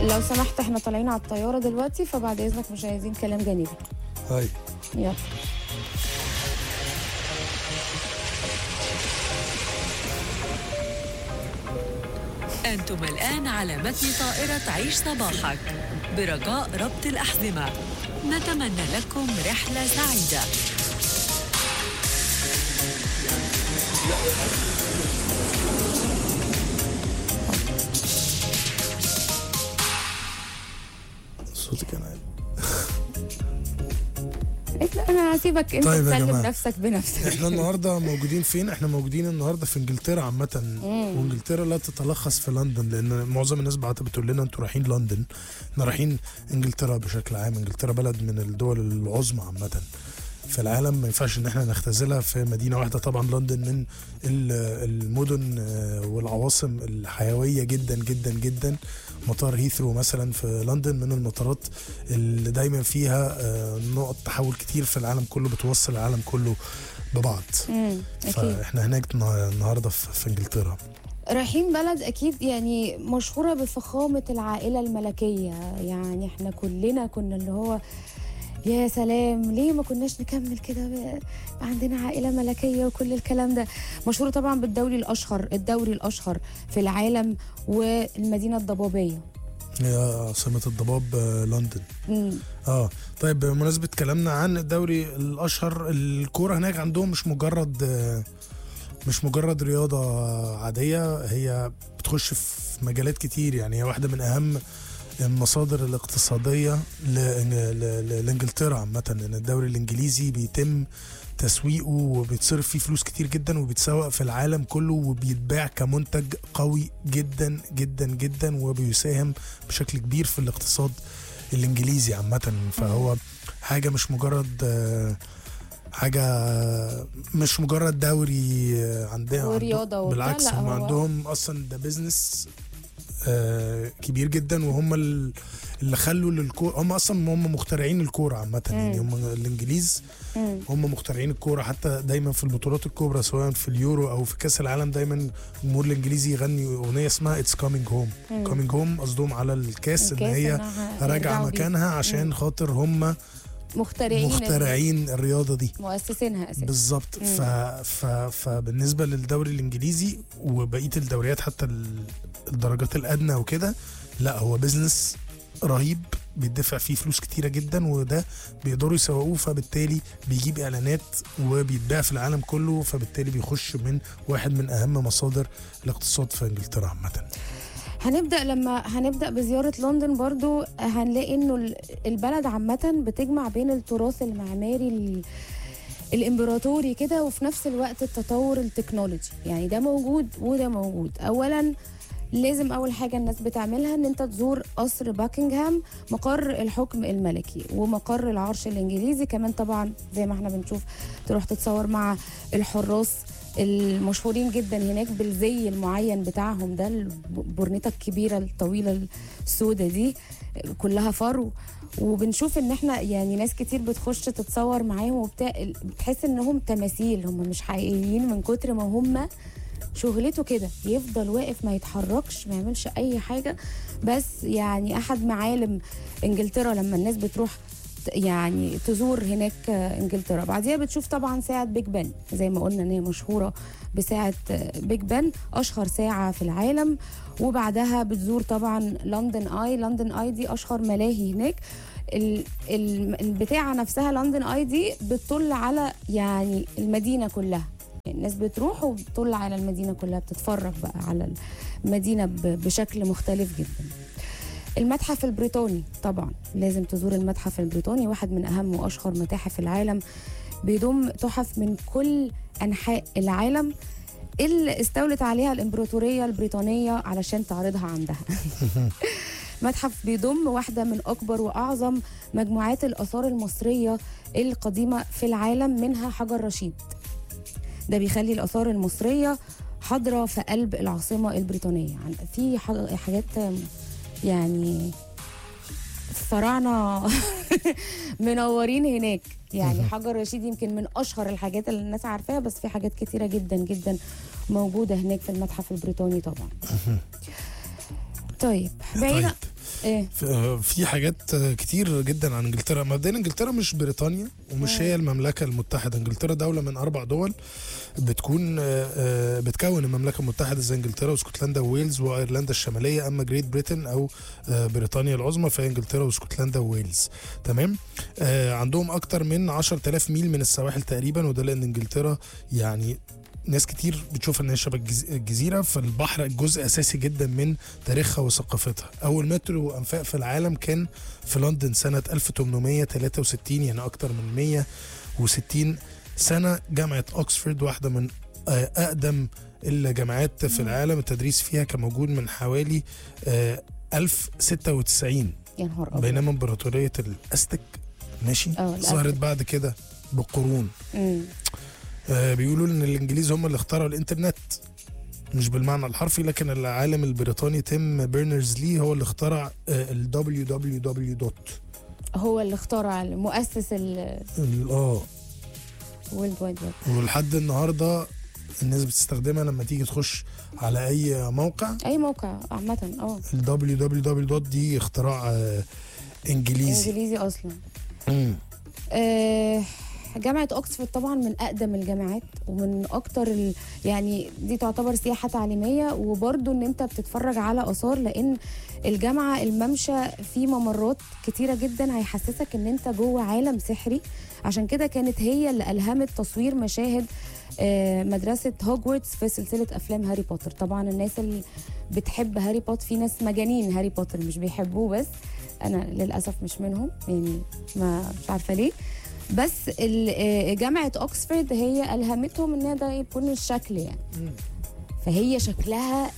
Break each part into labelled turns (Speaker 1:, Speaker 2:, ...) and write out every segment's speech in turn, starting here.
Speaker 1: لو سمحت احنا طالعين على الطياره دلوقتي فبعد اذنك مش عايزين كلام جانبي
Speaker 2: هاي
Speaker 1: يلا
Speaker 3: أنتم الآن على متن طائرة عيش صباحك برجاء ربط الأحزمة نتمنى لكم رحلة سعيدة
Speaker 2: صوتك انا عالي.
Speaker 1: لا، انا هسيبك انت
Speaker 2: طيب يا
Speaker 1: تسلم
Speaker 2: جماعة.
Speaker 1: نفسك بنفسك
Speaker 2: احنا النهارده موجودين فين؟ احنا موجودين النهارده في انجلترا عامة وانجلترا لا تتلخص في لندن لان معظم الناس بعت بتقول لنا انتوا رايحين لندن احنا رايحين انجلترا بشكل عام انجلترا بلد من الدول العظمى عامة في العالم ما ينفعش ان احنا نختزلها في مدينه واحده طبعا لندن من ال- المدن آه، والعواصم الحيويه جدا جدا جدا مطار هيثرو مثلا في لندن من المطارات اللي دايما فيها آه، نقط تحول كتير في العالم كله بتوصل العالم كله ببعض
Speaker 1: امم اكيد
Speaker 2: فاحنا هناك النه- النهارده في في انجلترا
Speaker 1: رايحين بلد اكيد يعني مشهوره بفخامه العائله الملكيه يعني احنا كلنا كنا اللي هو يا سلام ليه ما كناش نكمل كده ب- عندنا عائله ملكيه وكل الكلام ده مشهوره طبعا بالدوري الاشهر الدوري الاشهر في العالم والمدينه الضبابيه
Speaker 2: هي عاصمه الضباب آه، لندن
Speaker 1: مم.
Speaker 2: اه طيب بمناسبة كلامنا عن الدوري الأشهر الكورة هناك عندهم مش مجرد آه، مش مجرد رياضة عادية هي بتخش في مجالات كتير يعني هي واحدة من أهم المصادر الاقتصادية ل- ل- ل- لإنجلترا عامة لأن الدوري الإنجليزي بيتم تسويقه وبيتصرف فيه فلوس كتير جدا وبيتسوق في العالم كله وبيتباع كمنتج قوي جدا جدا جدا وبيساهم بشكل كبير في الاقتصاد الانجليزي عامه فهو حاجه مش مجرد آه، حاجه مش مجرد دوري آه، عندنا
Speaker 1: ورياضة وبتاع،
Speaker 2: بالعكس
Speaker 1: لا،
Speaker 2: هم
Speaker 1: هو-
Speaker 2: عندهم اصلا ده بيزنس آه، كبير جدا وهم ال- اللي خلوا للكوره هم اصلا هم مخترعين الكوره عامه يعني هم الانجليز
Speaker 1: مم.
Speaker 2: هم مخترعين الكوره حتى دايما في البطولات الكبرى سواء في اليورو او في كاس العالم دايما الجمهور الانجليزي يغني اغنيه اسمها اتس كامينج هوم
Speaker 1: مم.
Speaker 2: كامينج هوم قصدهم على الكاس ان
Speaker 1: الكاس
Speaker 2: هي
Speaker 1: إنها
Speaker 2: راجعه
Speaker 1: يرجعوا بيه.
Speaker 2: مكانها عشان
Speaker 1: مم.
Speaker 2: خاطر هم
Speaker 1: مخترعين
Speaker 2: مخترعين الرياضه دي
Speaker 1: مؤسسينها اساسا
Speaker 2: بالظبط ف... ف... فبالنسبه للدوري الانجليزي وبقيه الدوريات حتى ال- الدرجات الادنى وكده لا هو بيزنس رهيب بيدفع فيه فلوس كتيره جدا وده بيقدروا يسوقوه فبالتالي بيجيب اعلانات وبيتباع في العالم كله فبالتالي بيخش من واحد من اهم مصادر الاقتصاد في انجلترا عامه
Speaker 1: هنبدا لما هنبدا بزياره لندن برضو هنلاقي انه ال- البلد عامه بتجمع بين التراث المعماري ال- الامبراطوري كده وفي نفس الوقت التطور التكنولوجي يعني ده موجود وده موجود اولا لازم اول حاجه الناس بتعملها ان انت تزور قصر باكنغهام مقر الحكم الملكي ومقر العرش الانجليزي كمان طبعا زي ما احنا بنشوف تروح تتصور مع الحراس المشهورين جدا هناك بالزي المعين بتاعهم ده البرنيطه الكبيره الطويله السوداء دي كلها فرو وبنشوف ان احنا يعني ناس كتير بتخش تتصور معاهم وبتاع بتحس انهم تماثيل هم مش حقيقيين من كتر ما هم شغلته كده يفضل واقف ما يتحركش ما يعملش اي حاجه بس يعني احد معالم انجلترا لما الناس بتروح ت- يعني تزور هناك آه، انجلترا بعديها بتشوف طبعا ساعه بيج بن زي ما قلنا ان هي مشهوره بساعه آه، بيج بن اشهر ساعه في العالم وبعدها بتزور طبعا لندن اي لندن اي دي اشهر ملاهي هناك ال- ال- البتاعه نفسها لندن اي دي بتطل على يعني المدينه كلها يعني الناس بتروح وبتطل على المدينه كلها بتتفرج بقى على المدينه ب- بشكل مختلف جدا المتحف البريطاني طبعا لازم تزور المتحف البريطاني واحد من اهم واشهر متاحف العالم بيضم تحف من كل انحاء العالم اللي استولت عليها الامبراطوريه البريطانيه علشان تعرضها عندها متحف بيضم واحده من اكبر واعظم مجموعات الاثار المصريه القديمه في العالم منها حجر رشيد ده بيخلي الاثار المصريه حاضره في قلب العاصمه البريطانيه عن- في ح- حاجات يعني الفراعنه منورين هناك يعني حجر رشيد يمكن من اشهر الحاجات اللي الناس عارفاها بس في حاجات كتيره جدا جدا موجوده هناك في المتحف البريطاني طبعا طيب بعيدا
Speaker 2: طيب
Speaker 1: ايه
Speaker 2: ف- في حاجات كتير جدا عن انجلترا مبدئيا انجلترا مش بريطانيا ومش
Speaker 1: مم.
Speaker 2: هي المملكه المتحده انجلترا دوله من اربع دول بتكون آه، آه، بتكون المملكه المتحده زي انجلترا واسكتلندا وويلز وايرلندا الشماليه اما جريت بريتن او آه، بريطانيا العظمى فهي انجلترا واسكتلندا وويلز تمام آه، عندهم اكتر من 10000 ميل من السواحل تقريبا وده لان انجلترا يعني ناس كتير بتشوف ان هي شبه الجز- الجزيره فالبحر جزء اساسي جدا من تاريخها وثقافتها اول مترو انفاق في العالم كان في لندن سنه 1863 يعني اكتر من 160 سنه جامعه اوكسفورد واحده من آه، اقدم الجامعات في العالم التدريس فيها كان موجود من حوالي آه، 1096
Speaker 1: يا نهار ابيض
Speaker 2: بينما امبراطوريه الاستك ماشي
Speaker 1: اه، الأزتك.
Speaker 2: ظهرت بعد كده بقرون
Speaker 1: مم.
Speaker 2: آه، بيقولوا ان الانجليز هم اللي اخترعوا الانترنت مش بالمعنى الحرفي لكن العالم البريطاني تيم بيرنرز لي هو اللي اخترع ال www دوت
Speaker 1: هو اللي اخترع مؤسس
Speaker 2: اه
Speaker 1: الورلد وايد ويب
Speaker 2: ولحد النهارده الناس بتستخدمها لما تيجي تخش على اي موقع
Speaker 1: اي موقع عامه اه
Speaker 2: ال www دوت دي اختراع آه، انجليزي
Speaker 1: انجليزي اصلا
Speaker 2: مم.
Speaker 1: آه، جامعة أكسفورد طبعا من أقدم الجامعات ومن أكتر ال... يعني دي تعتبر سياحة تعليمية وبرضو إن أنت بتتفرج على آثار لأن الجامعة الممشى فيه ممرات كتيرة جدا هيحسسك إن أنت جوه عالم سحري عشان كده كانت هي اللي ألهمت تصوير مشاهد آه، مدرسة هوجورتس في سلسلة أفلام هاري بوتر طبعا الناس اللي بتحب هاري بوتر في ناس مجانين هاري بوتر مش بيحبوه بس أنا للأسف مش منهم يعني ما مش عارفة ليه بس ال- آه، جامعة أكسفورد هي ألهمتهم إن ده يكون الشكل يعني فهي شكلها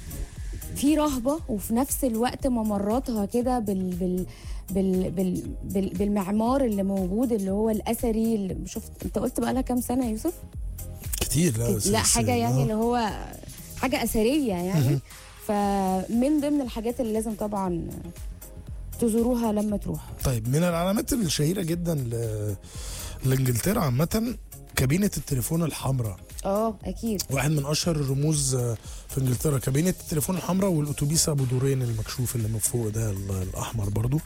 Speaker 1: في رهبة وفي نفس الوقت ممراتها كده بال بال بال بال بال بالمعمار اللي موجود اللي هو الأثري اللي شفت أنت قلت بقى لها كام سنة يا يوسف؟
Speaker 2: كتير لا بس-
Speaker 1: لا
Speaker 2: بس-
Speaker 1: حاجة يعني
Speaker 2: آه.
Speaker 1: اللي هو حاجة أثرية يعني
Speaker 2: مهم.
Speaker 1: فمن ضمن الحاجات اللي لازم طبعا تزوروها لما تروحوا
Speaker 2: طيب من العلامات الشهيره جدا ل... لانجلترا عامه كابينه التليفون الحمراء
Speaker 1: اه اكيد
Speaker 2: واحد من اشهر الرموز آه، في انجلترا كابينه التليفون الحمراء والاتوبيس ابو دورين المكشوف اللي من فوق ده ال- الاحمر برضو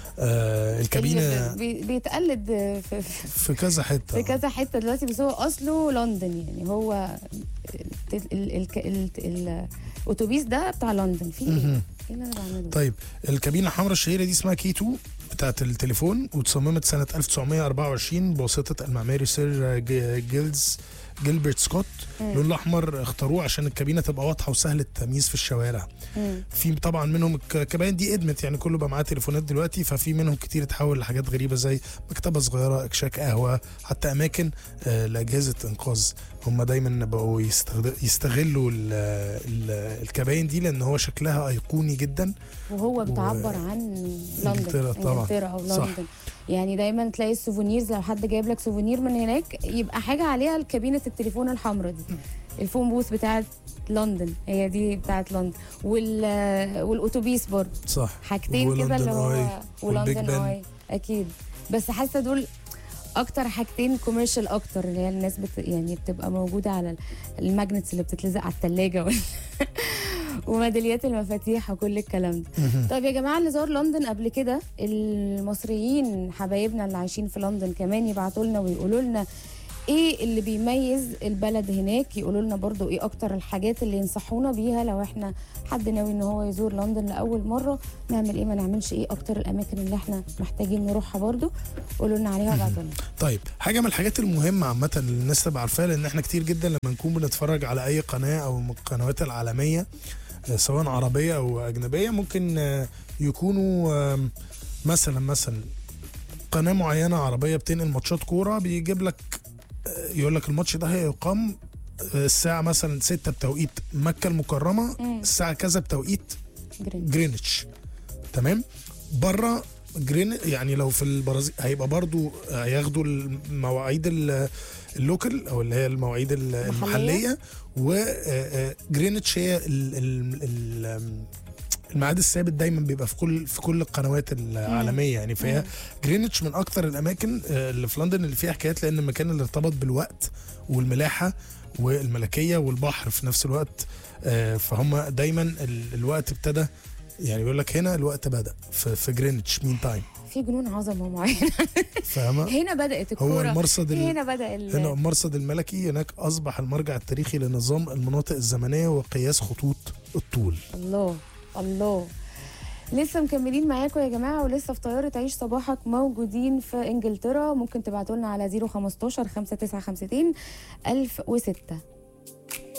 Speaker 2: آه الكابينه
Speaker 1: اللي بي- بيتقلد في, في
Speaker 2: في كذا حته
Speaker 1: في كذا حته دلوقتي بس هو اصله لندن يعني هو ال- ال- ال- ال- ال- الاتوبيس ده بتاع لندن في ايه؟
Speaker 2: مهم.
Speaker 1: ايه اللي انا بعمله؟
Speaker 2: طيب الكابينه الحمراء الشهيره دي اسمها كي 2 بتاعت التليفون وتصممت سنه 1924 بواسطه المعماري سير ج- جيلز جيلبرت سكوت
Speaker 1: مم.
Speaker 2: اللون الاحمر اختاروه عشان الكابينه تبقى واضحه وسهله التمييز في الشوارع
Speaker 1: مم.
Speaker 2: في طبعا منهم الك- الكباين دي ادمت يعني كله بقى معاه تليفونات دلوقتي ففي منهم كتير اتحول لحاجات غريبه زي مكتبه صغيره اكشاك قهوه حتى اماكن آه، لاجهزه انقاذ هم دايما بقوا يستغل- يستغلوا ال- ال- الكباين دي لان هو شكلها ايقوني جدا
Speaker 1: وهو بتعبر عن لندن
Speaker 2: إنجلترا طبعا.
Speaker 1: انجلترا او
Speaker 2: صح.
Speaker 1: لندن يعني دايما تلاقي السوفونيرز لو حد جايب لك سوفونير من هناك يبقى حاجه عليها كابينه التليفون الحمراء دي الفون بوث بتاعت لندن هي دي بتاعت لندن وال والاتوبيس برضه
Speaker 2: صح
Speaker 1: حاجتين كده
Speaker 2: ولندن
Speaker 1: اللي هو
Speaker 2: آي والبيج
Speaker 1: ولندن
Speaker 2: بن.
Speaker 1: اي اكيد بس حاسه دول اكتر حاجتين كوميرشال اكتر اللي هي الناس بت يعني بتبقى موجوده على ال- الماجنتس اللي بتتلزق على الثلاجه وال... وميداليات المفاتيح وكل الكلام ده
Speaker 2: مهم.
Speaker 1: طيب يا جماعه اللي زار لندن قبل كده المصريين حبايبنا اللي عايشين في لندن كمان يبعتوا لنا ويقولوا لنا ايه اللي بيميز البلد هناك يقولوا لنا برضو ايه اكتر الحاجات اللي ينصحونا بيها لو احنا حد ناوي ان هو يزور لندن لاول مره نعمل ايه ما نعملش ايه اكتر الاماكن اللي احنا محتاجين نروحها برضو قولوا لنا عليها وابعتوا لنا
Speaker 2: طيب حاجه من الحاجات المهمه عامه اللي الناس تبقى عارفاها لان احنا كتير جدا لما نكون بنتفرج على اي قناه او من القنوات العالميه آه، سواء عربيه او اجنبيه ممكن آه، يكونوا آم، مثلا مثلا قناه معينه عربيه بتنقل ماتشات كوره بيجيب لك آه، يقول لك الماتش ده هيقام آه، الساعه مثلا 6 بتوقيت مكه المكرمه
Speaker 1: مم.
Speaker 2: الساعه كذا بتوقيت
Speaker 1: جرين
Speaker 2: جرينتش تمام بره جرين يعني لو في البرازيل هيبقى برضو هياخدوا المواعيد ال- اللوكال او اللي هي المواعيد ال- المحليه وجرينتش هي ال- ال- ال- الميعاد الثابت دايما بيبقى في كل في كل القنوات العالميه يعني فهي
Speaker 1: مم.
Speaker 2: جرينتش من اكتر الاماكن آه، اللي في لندن اللي فيها حكايات لان المكان اللي ارتبط بالوقت والملاحه والملكيه والبحر في نفس الوقت آه، فهم دايما ال- الوقت ابتدى يعني بيقول لك هنا الوقت بدا في, في جرينتش مين تايم
Speaker 1: في جنون عظمه معينه
Speaker 2: فاهمه
Speaker 1: هنا بدات
Speaker 2: هو
Speaker 1: الكوره
Speaker 2: المرصد ال...
Speaker 1: هنا بدا ال...
Speaker 2: هنا المرصد الملكي هناك اصبح المرجع التاريخي لنظام المناطق الزمنيه وقياس خطوط الطول
Speaker 1: الله الله لسه مكملين معاكم يا جماعه ولسه في طياره عيش صباحك موجودين في انجلترا ممكن تبعتوا لنا على 015 5952 1006